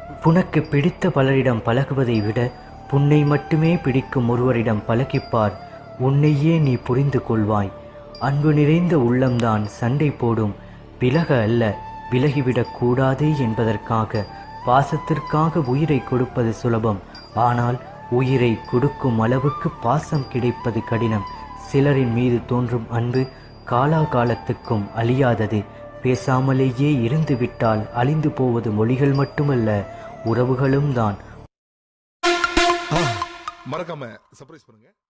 உனக்கு பிடித்த பலரிடம் பழகுவதை விட புன்னை மட்டுமே பிடிக்கும் ஒருவரிடம் பழகிப்பார் உன்னையே நீ புரிந்து கொள்வாய் அன்பு நிறைந்த உள்ளம்தான் சண்டை போடும் விலக அல்ல விலகிவிடக் கூடாது என்பதற்காக பாசத்திற்காக உயிரை கொடுப்பது சுலபம் ஆனால் உயிரை கொடுக்கும் அளவுக்கு பாசம் கிடைப்பது கடினம் சிலரின் மீது தோன்றும் அன்பு காலாகாலத்துக்கும் அழியாதது பேசாமலேயே இருந்துவிட்டால் அழிந்து போவது மொழிகள் மட்டுமல்ல உறவுகளும் தான் மறக்காம சர்ப்ரைஸ் பண்ணுங்க